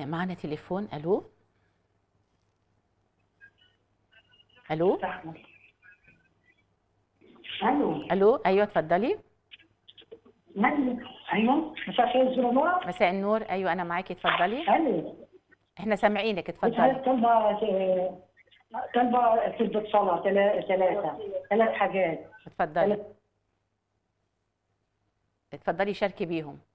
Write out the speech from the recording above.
معنا تليفون الو الو الو الو ايوه اتفضلي من ايوه مساء الخير استاذه نوره مساء النور ايوه انا معاكي اتفضلي الو احنا سامعينك كنت اتفضلي عايز طالبه طالبه كتبة صلاة ثلاثة ثلاث حاجات اتفضلي اتفضلي شاركي بيهم